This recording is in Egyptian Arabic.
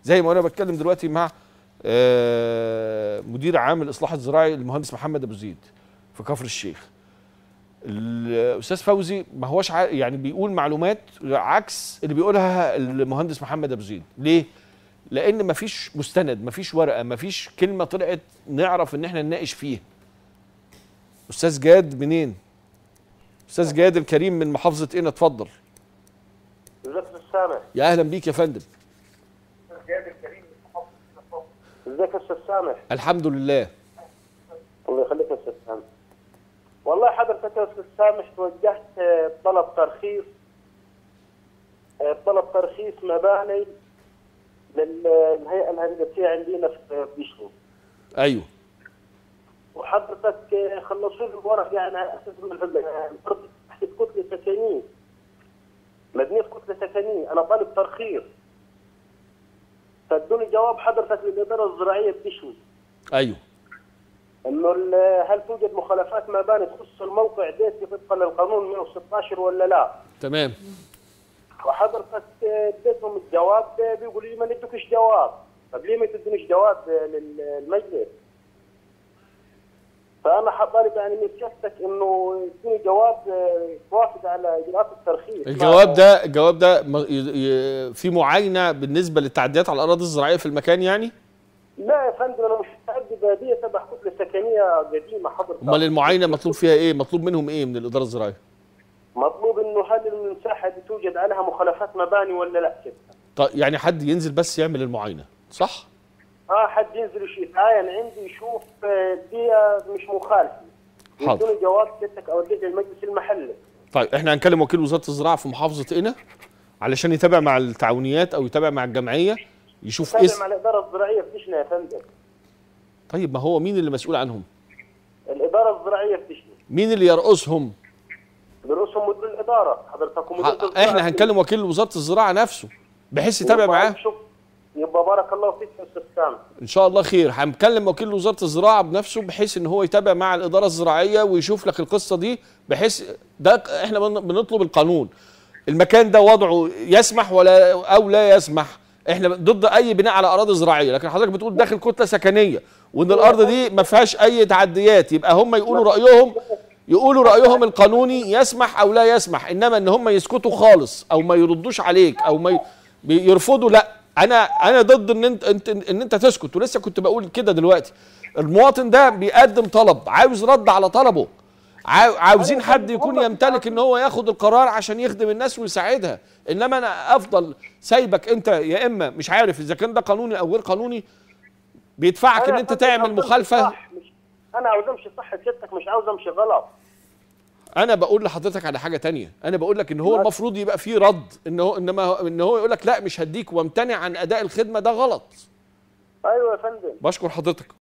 زي ما انا بتكلم دلوقتي مع آه، مدير عام الاصلاح الزراعي المهندس محمد ابو زيد في كفر الشيخ الاستاذ فوزي ما هوش ع- يعني بيقول معلومات عكس اللي بيقولها المهندس محمد ابو زيد ليه لان مفيش مستند مفيش ورقه مفيش كلمه طلعت نعرف ان احنا نناقش فيها استاذ جاد منين استاذ جاد الكريم من محافظه ايه اتفضل ازيك يا استاذ سامح يا اهلا بيك يا فندم ازيك يا استاذ سامح الحمد لله الله يخليك يا استاذ سامح والله حضرتك يا استاذ سامح توجهت آه، بطلب ترخيص آه، بطلب ترخيص مباني لل- للهيئه الهندسيه عندنا في بيشو ايوه وحضرتك آه، خلصوا لي الورق يعني على اساس من الارض تحت كتله سكنيه مبنيه في كتله سكنيه انا طالب ترخيص فادوني جواب حضرتك للاداره الزراعيه بتشوي ايوه انه ال- هل توجد مخالفات مباني تخص الموقع ديتي طبقا للقانون 116 ولا لا؟ تمام وحضرتك اديتهم الجواب بيقولوا لي ما ندوكش جواب، طب ليه ما تدونيش جواب للمجلس؟ فانا حطالب يعني من سيادتك انه يدوني جواب توافق على اجراءات الترخيص الجواب ده الجواب ده م- ي- ي- في معاينه بالنسبه للتعديات على الاراضي الزراعيه في المكان يعني لا يا فندم انا مش متعدي باديه تبع كتله سكنيه قديمه حضرتك امال المعاينه مطلوب فيها ايه مطلوب منهم ايه من الاداره الزراعيه مطلوب انه هل المساحه دي توجد عليها مخالفات مباني ولا لا كده؟ طيب يعني حد ينزل بس يعمل المعاينه صح اه حد ينزل يشوف يتعاين عندي يشوف آه، دي آه، مش مخالفه حاضر. يدوني جواب سيادتك اوديه للمجلس المحلي طيب احنا هنكلم وكيل وزاره الزراعه في محافظه قنا علشان يتابع مع التعاونيات او يتابع مع الجمعيه يشوف تابع اسم مع الاداره الزراعيه في دشنا يا فندم طيب ما هو مين اللي مسؤول عنهم الاداره الزراعيه في دشنا مين اللي يرقصهم برؤوسهم مدير الاداره حضرتك ومدير ح- الزراعة. احنا هنكلم وكيل وزاره الزراعه نفسه بحيث يتابع يبقى معاه شوف يبقى بارك الله فيك يا استاذ سامي ان شاء الله خير هنكلم وكيل وزاره الزراعه بنفسه بحيث ان هو يتابع مع الاداره الزراعيه ويشوف لك القصه دي بحيث ده احنا بن- بنطلب القانون المكان ده وضعه يسمح ولا او لا يسمح احنا ضد اي بناء على اراضي زراعيه لكن حضرتك بتقول داخل كتله سكنيه وان الارض دي ما فيهاش اي تعديات يبقى هم يقولوا رايهم يقولوا رايهم القانوني يسمح او لا يسمح انما ان هم يسكتوا خالص او ما يردوش عليك او ما ي- يرفضوا لا انا انا ضد ان انت, انت ان انت تسكت ولسه كنت بقول كده دلوقتي المواطن ده بيقدم طلب عاوز رد على طلبه عاو- عاوزين حد يكون يمتلك ان هو ياخد القرار عشان يخدم الناس ويساعدها انما انا افضل سايبك انت يا اما مش عارف اذا كان ده قانوني او غير قانوني بيدفعك ان أنا انت يا فندم تعمل عاوز أمشي مخالفه صح، مش- انا عاوز امشي صح سيادتك مش عاوز امشي غلط انا بقول لحضرتك على حاجه تانية انا بقول لك ان هو لا. المفروض يبقى فيه رد ان هو انما هو- ان هو يقول لك لا مش هديك وامتنع عن اداء الخدمه ده غلط ايوه يا فندم بشكر حضرتك